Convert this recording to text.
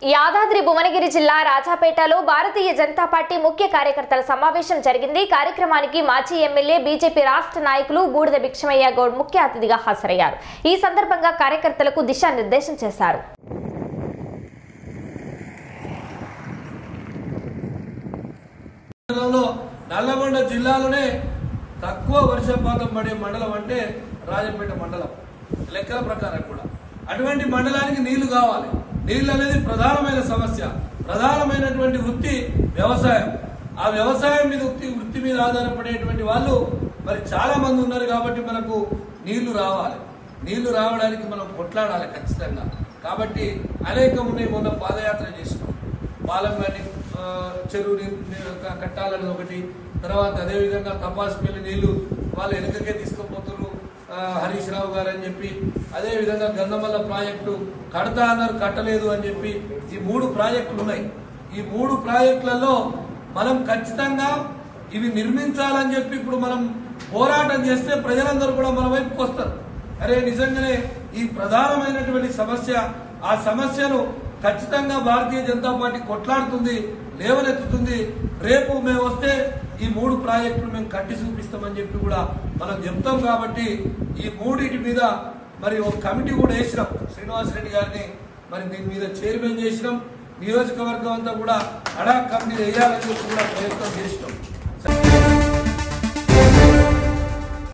యాదాద్రి భువనగిరి జిల్లా రాజాపేటలో భారతీయ జనతా పార్టీ ముఖ్య కార్యకర్తల సమావేశం జరిగింది కార్యక్రమానికి మాజీ ఎమ్మెల్యే బీజేపీ రాష్ట్ర నాయకులు బూడిద భిక్షమయ్య గౌడ్ ముఖ్య అతిథిగా హాజరయ్యారు ఈ సందర్భంగా కార్యకర్తలకు దిశానిర్దేశం చేశారు మండలంలో నల్లగొండ జిల్లాలోనే తక్కువ వర్షపాతం పడే మండలం అంటే రాజపేట మండలం లెక్కల ప్రకారం కూడా అటువంటి మండలానికి నీళ్లు కావాలి నీళ్ళు అనేది ప్రధానమైన సమస్య ప్రధానమైనటువంటి వృత్తి వ్యవసాయం ఆ వ్యవసాయం మీద వృత్తి వృత్తి మీద ఆధారపడేటువంటి వాళ్ళు మరి చాలా మంది ఉన్నారు కాబట్టి మనకు నీళ్లు రావాలి నీళ్లు రావడానికి మనం కొట్లాడాలి ఖచ్చితంగా కాబట్టి అనేకం ఉన్నాయి మొన్న పాదయాత్ర చేసినాం పాలెం కానీ ఆ, చెరువు ని- ని- క- కట్టాలని ఒకటి తర్వాత అదేవిధంగా తపాసుపల్లి నీళ్లు వాళ్ళు వెనుకకే తీసుకుపోతున్నారు ఆ, హరీష్ రావు గారు అని చెప్పి అదేవిధంగా గంధమల్ల ప్రాజెక్టు కడతా అన్నారు కట్టలేదు అని చెప్పి ఈ మూడు ప్రాజెక్టులు ఉన్నాయి ఈ మూడు ప్రాజెక్టులలో మనం ఖచ్చితంగా ఇవి నిర్మించాలని చెప్పి ఇప్పుడు మనం పోరాటం చేస్తే ప్రజలందరూ కూడా మన వైపుకి వస్తారు అరే నిజంగానే ఈ ప్రధానమైనటువంటి సమస్య ఆ సమస్యను ఖచ్చితంగా భారతీయ జనతా పార్టీ కొట్లాడుతుంది లేవనెత్తుతుంది రేపు మేము వస్తే ఈ మూడు ప్రాజెక్టులు మేము కట్టి చూపిస్తామని చెప్పి కూడా మనం చెప్తాం కాబట్టి ఈ మూడింటి మీద మరి ఒక కమిటీ కూడా వేసినాం శ్రీనివాస్ రెడ్డి గారిని మరి దీని మీద చైర్మన్ చేసినాం నియోజకవర్గం అంతా కూడా అడా కమిటీ వేయాలని చెప్పి కూడా ప్రయత్నం చేసినాం